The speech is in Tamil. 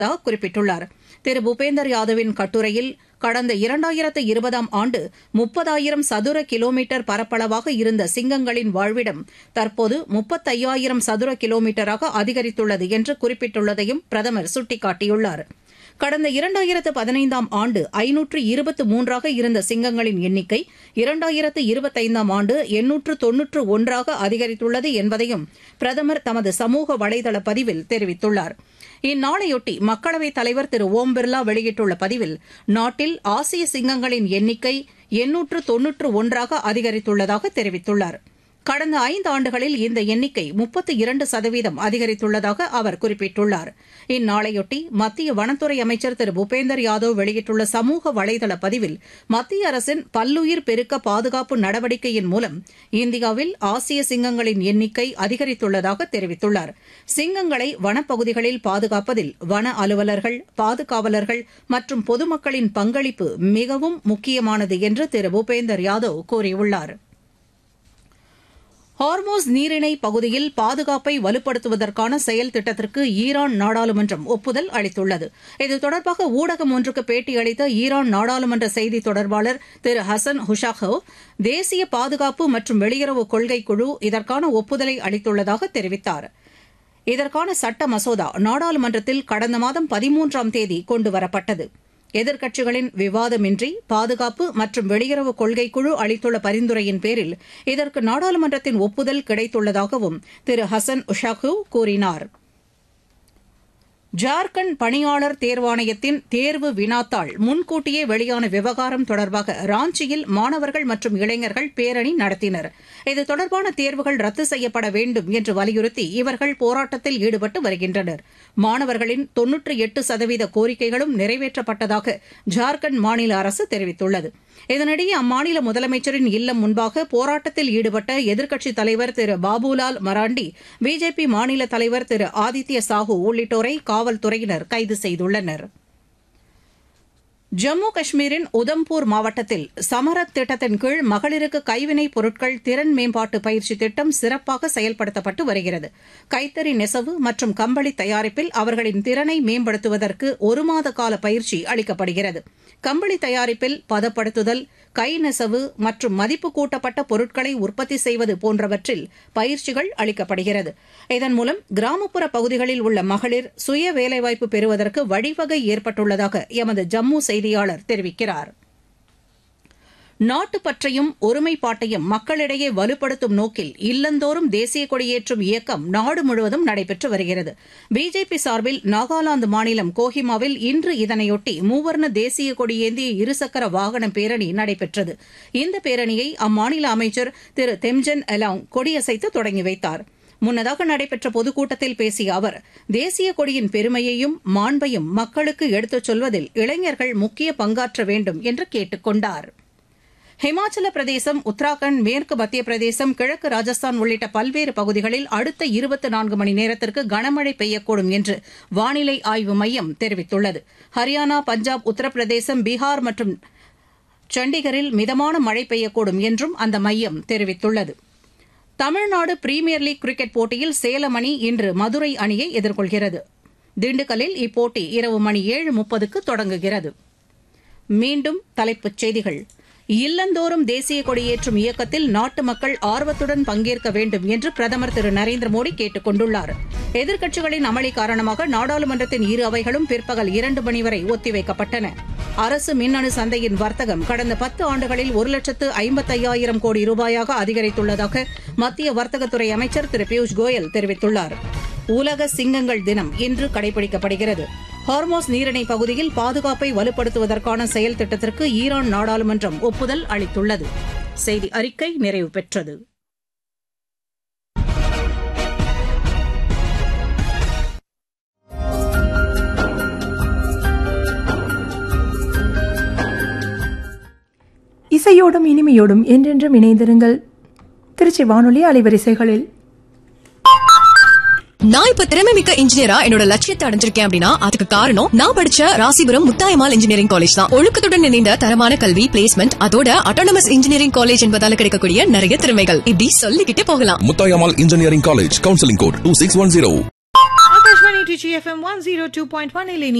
குறிப்பிட்டுள்ளார் திரு பூபேந்தர் யாதவின் கட்டுரையில் கடந்த இரண்டாயிரத்து இருபதாம் ஆண்டு முப்பதாயிரம் சதுர கிலோமீட்டர் பரப்பளவாக இருந்த சிங்கங்களின் வாழ்விடம் தற்போது முப்பத்தையாயிரம் சதுர கிலோமீட்டராக அதிகரித்துள்ளது என்று குறிப்பிட்டுள்ளதையும் பிரதமர் சுட்டிக்காட்டியுள்ளார் கடந்த இரண்டாயிரத்து பதினைந்தாம் ஆண்டு ஐநூற்று இருபத்து மூன்றாக இருந்த சிங்கங்களின் எண்ணிக்கை இரண்டாயிரத்து இருபத்தைந்தாம் ஆண்டு எண்ணூற்று தொன்னூற்று ஒன்றாக அதிகரித்துள்ளது என்பதையும் பிரதமர் தமது சமூக வலைதள பதிவில் தெரிவித்துள்ளார் இந்நாளையொட்டி மக்களவைத் தலைவர் திரு ஓம் பிர்லா வெளியிட்டுள்ள பதிவில் நாட்டில் ஆசிய சிங்கங்களின் எண்ணிக்கை எண்ணூற்று தொன்னூற்று ஒன்றாக அதிகரித்துள்ளதாக தெரிவித்துள்ளார் கடந்த ஐந்து ஆண்டுகளில் இந்த எண்ணிக்கை முப்பத்து இரண்டு சதவீதம் அதிகரித்துள்ளதாக அவர் குறிப்பிட்டுள்ளார் இந்நாளையொட்டி மத்திய வனத்துறை அமைச்சர் திரு பூபேந்தர் யாதவ் வெளியிட்டுள்ள சமூக வலைதள பதிவில் மத்திய அரசின் பல்லுயிர் பெருக்க பாதுகாப்பு நடவடிக்கையின் மூலம் இந்தியாவில் ஆசிய சிங்கங்களின் எண்ணிக்கை அதிகரித்துள்ளதாக தெரிவித்துள்ளார் சிங்கங்களை வனப்பகுதிகளில் பாதுகாப்பதில் வன அலுவலர்கள் பாதுகாவலர்கள் மற்றும் பொதுமக்களின் பங்களிப்பு மிகவும் முக்கியமானது என்று திரு பூபேந்தர் யாதவ் கூறியுள்ளாா் ஹார்மோஸ் நீரிணை பகுதியில் பாதுகாப்பை வலுப்படுத்துவதற்கான செயல் திட்டத்திற்கு ஈரான் நாடாளுமன்றம் ஒப்புதல் அளித்துள்ளது இது தொடர்பாக ஊடகம் ஒன்றுக்கு பேட்டியளித்த ஈரான் நாடாளுமன்ற செய்தி தொடர்பாளர் திரு ஹசன் ஹுஷாகோ தேசிய பாதுகாப்பு மற்றும் வெளியுறவு கொள்கை குழு இதற்கான ஒப்புதலை அளித்துள்ளதாக தெரிவித்தார் இதற்கான சட்ட மசோதா நாடாளுமன்றத்தில் கடந்த மாதம் பதிமூன்றாம் தேதி கொண்டுவரப்பட்டது எதிர்க்கட்சிகளின் விவாதமின்றி பாதுகாப்பு மற்றும் வெளியுறவு கொள்கை குழு அளித்துள்ள பரிந்துரையின் பேரில் இதற்கு நாடாளுமன்றத்தின் ஒப்புதல் கிடைத்துள்ளதாகவும் திரு ஹசன் உஷாகு கூறினார் ஜார்க்கண்ட் பணியாளர் தேர்வாணையத்தின் தேர்வு வினாத்தாள் முன்கூட்டியே வெளியான விவகாரம் தொடர்பாக ராஞ்சியில் மாணவர்கள் மற்றும் இளைஞர்கள் பேரணி நடத்தினர் இது தொடர்பான தேர்வுகள் ரத்து செய்யப்பட வேண்டும் என்று வலியுறுத்தி இவர்கள் போராட்டத்தில் ஈடுபட்டு வருகின்றனர் மாணவர்களின் தொன்னூற்றி எட்டு சதவீத கோரிக்கைகளும் நிறைவேற்றப்பட்டதாக ஜார்க்கண்ட் மாநில அரசு தெரிவித்துள்ளது இதனிடையே அம்மாநில முதலமைச்சரின் இல்லம் முன்பாக போராட்டத்தில் ஈடுபட்ட எதிர்க்கட்சித் தலைவர் திரு பாபுலால் மராண்டி பிஜேபி மாநில தலைவர் திரு ஆதித்ய சாஹூ உள்ளிட்டோரை காவல்துறையினர் கைது செய்துள்ளனர் ஜம்மு காஷ்மீரின் உதம்பூர் மாவட்டத்தில் சமரத் திட்டத்தின் கீழ் மகளிருக்கு கைவினைப் பொருட்கள் திறன் மேம்பாட்டு பயிற்சி திட்டம் சிறப்பாக செயல்படுத்தப்பட்டு வருகிறது கைத்தறி நெசவு மற்றும் கம்பளி தயாரிப்பில் அவர்களின் திறனை மேம்படுத்துவதற்கு ஒரு மாத கால பயிற்சி அளிக்கப்படுகிறது கம்பளி தயாரிப்பில் பதப்படுத்துதல் கை நெசவு மற்றும் மதிப்பு கூட்டப்பட்ட பொருட்களை உற்பத்தி செய்வது போன்றவற்றில் பயிற்சிகள் அளிக்கப்படுகிறது இதன் மூலம் கிராமப்புற பகுதிகளில் உள்ள மகளிர் சுய வேலைவாய்ப்பு பெறுவதற்கு வழிவகை ஏற்பட்டுள்ளதாக எமது ஜம்மு செய்தியாளர் தெரிவிக்கிறார் நாட்டுப்பற்றையும் ஒருமைப்பாட்டையும் மக்களிடையே வலுப்படுத்தும் நோக்கில் இல்லந்தோறும் தேசிய கொடியேற்றும் இயக்கம் நாடு முழுவதும் நடைபெற்று வருகிறது பிஜேபி சார்பில் நாகாலாந்து மாநிலம் கோஹிமாவில் இன்று இதனையொட்டி மூவர்ண தேசிய கொடியேந்திய இருசக்கர வாகன பேரணி நடைபெற்றது இந்த பேரணியை அம்மாநில அமைச்சர் திரு தெம்ஜன் எலாங் கொடியசைத்து தொடங்கி வைத்தார் முன்னதாக நடைபெற்ற பொதுக்கூட்டத்தில் பேசிய அவர் தேசிய கொடியின் பெருமையையும் மாண்பையும் மக்களுக்கு எடுத்துச் சொல்வதில் இளைஞர்கள் முக்கிய பங்காற்ற வேண்டும் என்று கேட்டுக் கொண்டாா் ஹிமாச்சல பிரதேசம் உத்தராகண்ட் மேற்கு மத்திய பிரதேசம் கிழக்கு ராஜஸ்தான் உள்ளிட்ட பல்வேறு பகுதிகளில் அடுத்த இருபத்தி நான்கு மணி நேரத்திற்கு கனமழை பெய்யக்கூடும் என்று வானிலை ஆய்வு மையம் தெரிவித்துள்ளது ஹரியானா பஞ்சாப் உத்தரப்பிரதேசம் பீகார் மற்றும் சண்டிகரில் மிதமான மழை பெய்யக்கூடும் என்றும் அந்த மையம் தெரிவித்துள்ளது தமிழ்நாடு பிரீமியர் லீக் கிரிக்கெட் போட்டியில் சேலம் அணி இன்று மதுரை அணியை எதிர்கொள்கிறது திண்டுக்கல்லில் இப்போட்டி இரவு மணி ஏழு முப்பதுக்கு தொடங்குகிறது மீண்டும் தலைப்புச் செய்திகள் இல்லந்தோறும் தேசிய கொடியேற்றும் இயக்கத்தில் நாட்டு மக்கள் ஆர்வத்துடன் பங்கேற்க வேண்டும் என்று பிரதமர் திரு நரேந்திர மோடி கேட்டுக் கொண்டுள்ளார் எதிர்க்கட்சிகளின் அமளி காரணமாக நாடாளுமன்றத்தின் இரு அவைகளும் பிற்பகல் இரண்டு மணி வரை ஒத்திவைக்கப்பட்டன அரசு மின்னணு சந்தையின் வர்த்தகம் கடந்த பத்து ஆண்டுகளில் ஒரு லட்சத்து ஐம்பத்தையாயிரம் கோடி ரூபாயாக அதிகரித்துள்ளதாக மத்திய வர்த்தகத்துறை அமைச்சர் திரு பியூஷ் கோயல் தெரிவித்துள்ளார் உலக சிங்கங்கள் தினம் இன்று கடைபிடிக்கப்படுகிறது ஹார்மோஸ் நீரிணை பகுதியில் பாதுகாப்பை வலுப்படுத்துவதற்கான செயல் திட்டத்திற்கு ஈரான் நாடாளுமன்றம் ஒப்புதல் அளித்துள்ளது செய்தி அறிக்கை நிறைவு பெற்றது இசையோடும் இனிமையோடும் என்றென்றும் இணைந்திருங்கள் திருச்சி வானொலி அலைவரிசைகளில் நான் இப்ப திறமை மிக்க இன்ஜினியரா என்னோட லட்சியத்தை அடைஞ்சிருக்கேன் அப்படின்னா அதுக்கு காரணம் நான் படிச்ச ராசிபுரம் முத்தாயமால் இன்ஜினியரிங் காலேஜ் தான் ஒழுக்கத்துடன் இணைந்த தரமான கல்வி பிளேஸ்மெண்ட் அதோட அட்டானமஸ் இன்ஜினியரிங் காலேஜ் என்பதால கிடைக்கக்கூடிய நிறைய திறமைகள் இப்படி சொல்லிக்கிட்டே போகலாம் Muthayammal engineering college counselling code two six one zero Akashvani Akashvani Trichy F M one zero two point one